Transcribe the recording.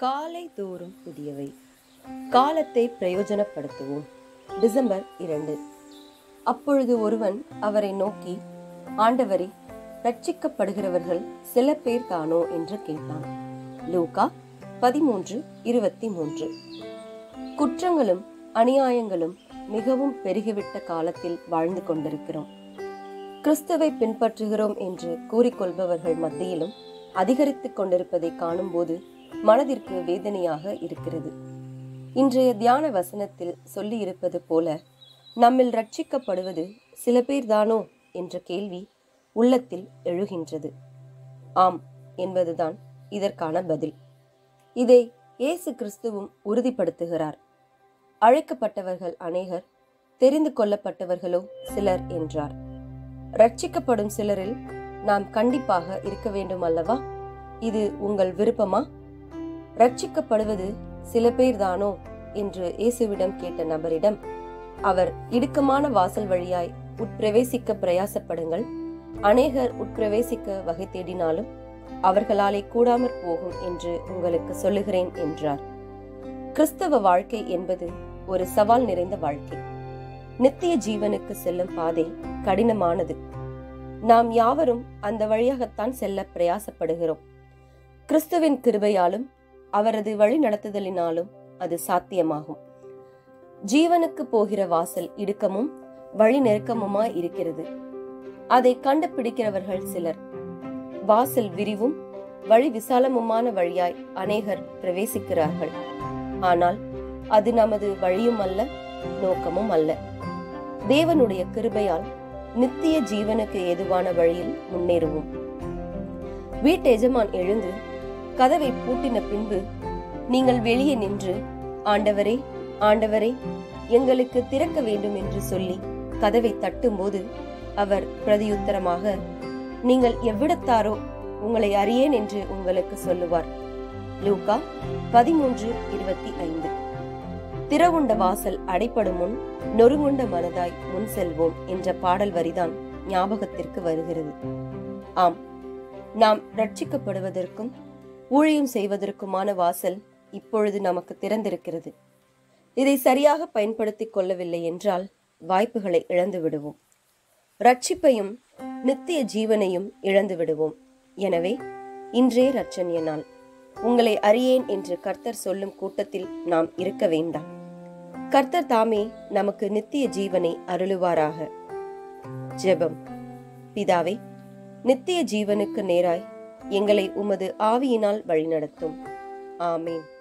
காலை தோறும் புதியவை காலத்தை பிரயோஜனப்படுத்துவோம் டிசம்பர் இரண்டு அப்பொழுது ஒருவன் அவரை நோக்கி ஆண்டவரே ரட்சிக்கப்படுகிறவர்கள் சில பேர் தானோ என்று கேட்டான் லூகா பதிமூன்று இருபத்தி மூன்று குற்றங்களும் அநியாயங்களும் மிகவும் பெருகிவிட்ட காலத்தில் வாழ்ந்து கொண்டிருக்கிறோம் கிறிஸ்துவை பின்பற்றுகிறோம் என்று கூறிக்கொள்பவர்கள் மத்தியிலும் அதிகரித்துக் கொண்டிருப்பதை காணும்போது மனதிற்கு வேதனையாக இருக்கிறது இன்றைய தியான வசனத்தில் சொல்லியிருப்பது போல நம்மில் ரட்சிக்கப்படுவது சில பேர்தானோ என்ற கேள்வி உள்ளத்தில் எழுகின்றது ஆம் என்பதுதான் இதற்கான பதில் இதை இயேசு கிறிஸ்துவும் உறுதிப்படுத்துகிறார் அழைக்கப்பட்டவர்கள் அநேகர் தெரிந்து கொள்ளப்பட்டவர்களோ சிலர் என்றார் ரட்சிக்கப்படும் சிலரில் நாம் கண்டிப்பாக இருக்க வேண்டும் அல்லவா இது உங்கள் விருப்பமா ரட்சிக்கப்படுவது சில பேர்தானோ என்று இயேசுவிடம் கேட்ட நபரிடம் அவர் இடுக்கமான வாசல் வழியாய் உட்பிரவேசிக்க பிரயாசப்படுங்கள் அநேகர் உட்பிரவேசிக்க வகை தேடினாலும் அவர்களாலே கூடாமற் போகும் என்று உங்களுக்கு சொல்லுகிறேன் என்றார் கிறிஸ்தவ வாழ்க்கை என்பது ஒரு சவால் நிறைந்த வாழ்க்கை நித்திய ஜீவனுக்கு செல்லும் பாதை கடினமானது நாம் யாவரும் அந்த வழியாகத்தான் செல்ல பிரயாசப்படுகிறோம் கிறிஸ்துவின் கிருபையாலும் அவரது வழி நடத்துதலினாலும் அது சாத்தியமாகும் ஜீவனுக்கு போகிற வாசல் இடுக்கமும் வழி நெருக்கமுமாய் இருக்கிறது அதை கண்டுபிடிக்கிறவர்கள் சிலர் வாசல் விரிவும் வழி விசாலமுமான வழியாய் அநேகர் பிரவேசிக்கிறார்கள் ஆனால் அது நமது வழியும் அல்ல நோக்கமும் அல்ல தேவனுடைய கிருபையால் நித்திய ஜீவனுக்கு ஏதுவான வழியில் முன்னேறுவோம் வீட்டெஜமான் எழுந்து கதவை பூட்டின பின்பு நீங்கள் வெளியே நின்று ஆண்டவரே ஆண்டவரே எங்களுக்கு திறக்க வேண்டும் என்று சொல்லி கதவை தட்டும்போது அவர் பிரதியுத்தரமாக நீங்கள் எவ்விடத்தாரோ உங்களை அறியேன் என்று உங்களுக்கு சொல்லுவார் லூகா பதிமூன்று இருபத்தி ஐந்து திறவுண்ட வாசல் அடைப்படும் முன் நொறுங்குண்ட மனதாய் முன் செல்வோம் என்ற பாடல் வரிதான் ஞாபகத்திற்கு வருகிறது ஆம் நாம் ரட்சிக்கப்படுவதற்கும் ஊழியம் செய்வதற்குமான வாசல் இப்பொழுது நமக்கு திறந்திருக்கிறது இதை சரியாக பயன்படுத்திக் கொள்ளவில்லை என்றால் வாய்ப்புகளை இழந்து விடுவோம் ரட்சிப்பையும் நித்திய ஜீவனையும் இழந்து விடுவோம் எனவே இன்றே ரட்சணிய நாள் உங்களை அறியேன் என்று கர்த்தர் சொல்லும் கூட்டத்தில் நாம் இருக்க வேண்டாம் கர்த்தர் தாமே நமக்கு நித்திய ஜீவனை அருளுவாராக ஜெபம் பிதாவே நித்திய ஜீவனுக்கு நேராய் எங்களை உமது ஆவியினால் வழிநடத்தும் ஆமேன்